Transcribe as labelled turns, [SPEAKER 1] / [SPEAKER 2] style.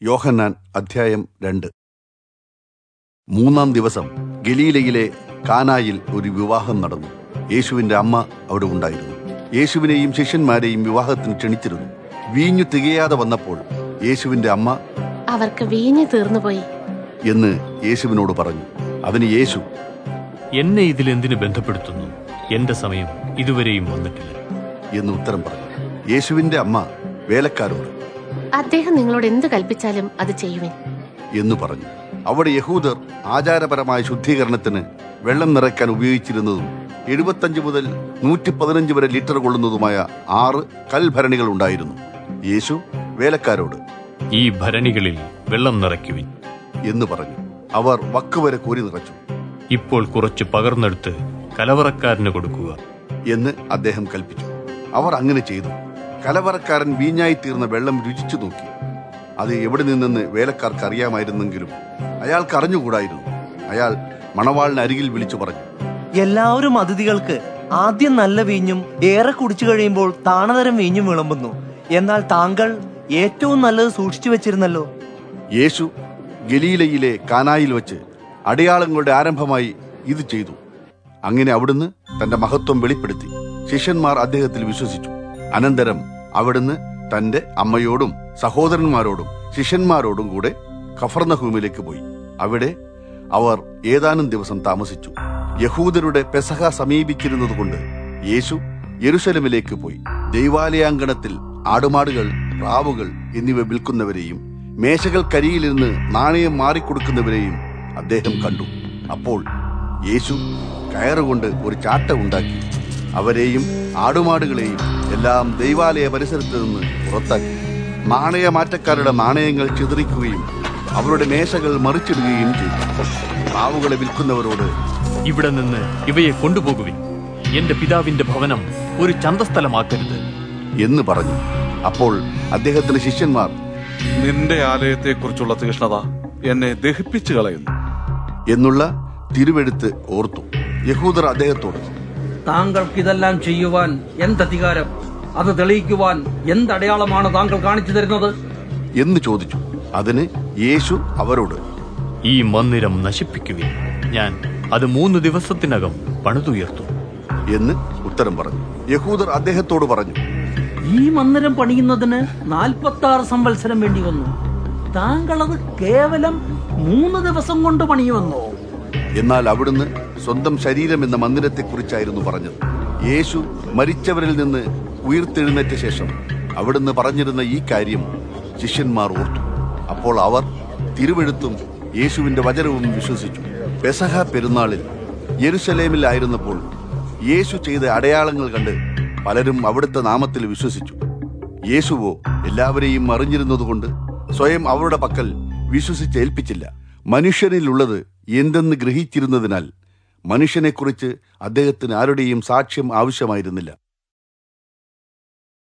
[SPEAKER 1] യോഹന്നാൻ അധ്യായം രണ്ട് മൂന്നാം ദിവസം ഗലീലയിലെ കാനായിൽ ഒരു വിവാഹം നടന്നു യേശുവിന്റെ അമ്മ അവിടെ ഉണ്ടായിരുന്നു യേശുവിനെയും ശിഷ്യന്മാരെയും വിവാഹത്തിന് ക്ഷണിച്ചിരുന്നു വീഞ്ഞു തികയാതെ വന്നപ്പോൾ യേശുവിന്റെ അമ്മ
[SPEAKER 2] അവർക്ക് വീഞ്ഞു തീർന്നുപോയി
[SPEAKER 1] എന്ന് യേശുവിനോട് പറഞ്ഞു അതിന് യേശു
[SPEAKER 3] എന്നെ ഇതിൽ എന്തിനു ബന്ധപ്പെടുത്തുന്നു എന്റെ സമയം ഇതുവരെയും വന്നിട്ടില്ല
[SPEAKER 1] എന്ന് ഉത്തരം പറഞ്ഞു യേശുവിന്റെ അമ്മ വേലക്കാരോട്
[SPEAKER 2] അദ്ദേഹം നിങ്ങളോട് എന്ത് കൽപ്പിച്ചാലും അത് ചെയ്യുവിൻ
[SPEAKER 1] എന്ന് പറഞ്ഞു അവിടെ യഹൂദർ ആചാരപരമായ ശുദ്ധീകരണത്തിന് വെള്ളം നിറയ്ക്കാൻ ഉപയോഗിച്ചിരുന്നതും എഴുപത്തഞ്ച് മുതൽ നൂറ്റി പതിനഞ്ച് വരെ ലിറ്റർ കൊള്ളുന്നതുമായ ആറ് കൽഭരണികൾ ഉണ്ടായിരുന്നു യേശു വേലക്കാരോട്
[SPEAKER 3] ഈ ഭരണികളിൽ വെള്ളം നിറയ്ക്കുവിൻ
[SPEAKER 1] എന്ന് പറഞ്ഞു അവർ വക്കുവരെ കോരി നിറച്ചു
[SPEAKER 3] ഇപ്പോൾ കുറച്ച് പകർന്നെടുത്ത് കലവറക്കാരന് കൊടുക്കുക
[SPEAKER 1] എന്ന് അദ്ദേഹം കൽപ്പിച്ചു അവർ അങ്ങനെ ചെയ്തു കലവറക്കാരൻ വീഞ്ഞായി തീർന്ന വെള്ളം രുചിച്ചു നോക്കി അത് എവിടെ നിന്നെന്ന് വേലക്കാർക്ക് അറിയാമായിരുന്നെങ്കിലും അയാൾക്ക് അറിഞ്ഞുകൂടായിരുന്നു അയാൾ മണവാളിന് അരികിൽ വിളിച്ചു പറഞ്ഞു
[SPEAKER 4] എല്ലാവരും അതിഥികൾക്ക് ആദ്യം നല്ല വീഞ്ഞും ഏറെ കുടിച്ചു കഴിയുമ്പോൾ താണതരം വീഞ്ഞും വിളമ്പുന്നു എന്നാൽ താങ്കൾ ഏറ്റവും നല്ലത് സൂക്ഷിച്ചു വെച്ചിരുന്നല്ലോ
[SPEAKER 1] യേശു ഗലീലയിലെ കാനായിൽ വെച്ച് അടയാളങ്ങളുടെ ആരംഭമായി ഇത് ചെയ്തു അങ്ങനെ അവിടുന്ന് തന്റെ മഹത്വം വെളിപ്പെടുത്തി ശിഷ്യന്മാർ അദ്ദേഹത്തിൽ വിശ്വസിച്ചു അനന്തരം അവിടുന്ന് തന്റെ അമ്മയോടും സഹോദരന്മാരോടും ശിഷ്യന്മാരോടും കൂടെ ഖഫർനഹൂമിലേക്ക് പോയി അവിടെ അവർ ഏതാനും ദിവസം താമസിച്ചു യഹൂദരുടെ പെസഹ സമീപിച്ചിരുന്നതുകൊണ്ട് യേശു യെരുശലമിലേക്ക് പോയി ദൈവാലയാങ്കണത്തിൽ ആടുമാടുകൾ പ്രാവുകൾ എന്നിവ വിൽക്കുന്നവരെയും മേശകൾക്കരിയിലിരുന്ന് നാണയം മാറിക്കൊടുക്കുന്നവരെയും അദ്ദേഹം കണ്ടു അപ്പോൾ യേശു കയറുകൊണ്ട് ഒരു ചാട്ട ഉണ്ടാക്കി അവരെയും ആടുമാടുകളെയും എല്ലാം ദൈവാലയ പരിസരത്ത് നിന്ന് പുറത്താക്കി നാണയമാറ്റക്കാരുടെ നാണയങ്ങൾ ചിതറിക്കുകയും അവരുടെ മേശകൾ മറിച്ചിടുകയും ചെയ്തു പ്രാവുകളെ വിൽക്കുന്നവരോട്
[SPEAKER 3] ഇവിടെ നിന്ന് ഇവയെ കൊണ്ടുപോകുവിൻ എന്റെ പിതാവിന്റെ ഭവനം ഒരു ചന്തസ്ഥലമാക്കരുത്
[SPEAKER 1] എന്ന് പറഞ്ഞു അപ്പോൾ അദ്ദേഹത്തിന്റെ ശിഷ്യന്മാർ
[SPEAKER 5] നിന്റെ ആലയത്തെക്കുറിച്ചുള്ള തീഷ്ണത എന്നെ ദഹിപ്പിച്ചു കളയുന്നു
[SPEAKER 1] എന്നുള്ള തിരുവെഴുത്ത് ഓർത്തു യഹൂദർ അദ്ദേഹത്തോട്
[SPEAKER 6] താങ്കൾക്കിതെല്ലാം ചെയ്യുവാൻ എന്തധികാരം അത് തെളിയിക്കുവാൻ എന്തടയാളമാണ് താങ്കൾ കാണിച്ചു തരുന്നത്
[SPEAKER 1] എന്ന് ചോദിച്ചു അതിന് യേശു അവരോട്
[SPEAKER 3] ഈ മന്ദിരം നശിപ്പിക്കുവിൻ ഞാൻ അത് മൂന്ന് ദിവസത്തിനകം പണിതുയർത്തും
[SPEAKER 1] എന്ന് ഉത്തരം പറഞ്ഞു യഹൂദർ അദ്ദേഹത്തോട് പറഞ്ഞു
[SPEAKER 6] ഈ മന്ദിരം പണിയുന്നതിന് നാൽപ്പത്തി ആറ് സംവത്സരം വേണ്ടി വന്നു താങ്കൾ അത് കേവലം മൂന്ന് ദിവസം കൊണ്ട് പണിയുമെന്നോ
[SPEAKER 1] എന്നാൽ അവിടുന്ന് സ്വന്തം ശരീരം എന്ന മന്ദിരത്തെക്കുറിച്ചായിരുന്നു പറഞ്ഞത് യേശു മരിച്ചവരിൽ നിന്ന് ഉയർത്തെഴുന്നേറ്റ ശേഷം അവിടുന്ന് പറഞ്ഞിരുന്ന ഈ കാര്യം ശിഷ്യന്മാർ ഓർത്തു അപ്പോൾ അവർ തിരുവെഴുത്തും യേശുവിന്റെ വചനവും വിശ്വസിച്ചു പെസഹ പെരുന്നാളിൽ യെരുശലേമിലായിരുന്നപ്പോൾ യേശു ചെയ്ത അടയാളങ്ങൾ കണ്ട് പലരും അവിടുത്തെ നാമത്തിൽ വിശ്വസിച്ചു യേശുവോ എല്ലാവരെയും അറിഞ്ഞിരുന്നതുകൊണ്ട് സ്വയം അവരുടെ പക്കൽ വിശ്വസിച്ചേൽപ്പിച്ചില്ല മനുഷ്യനിലുള്ളത് എന്തെന്ന് ഗ്രഹിച്ചിരുന്നതിനാൽ മനുഷ്യനെക്കുറിച്ച് അദ്ദേഹത്തിന് ആരുടെയും സാക്ഷ്യം ആവശ്യമായിരുന്നില്ല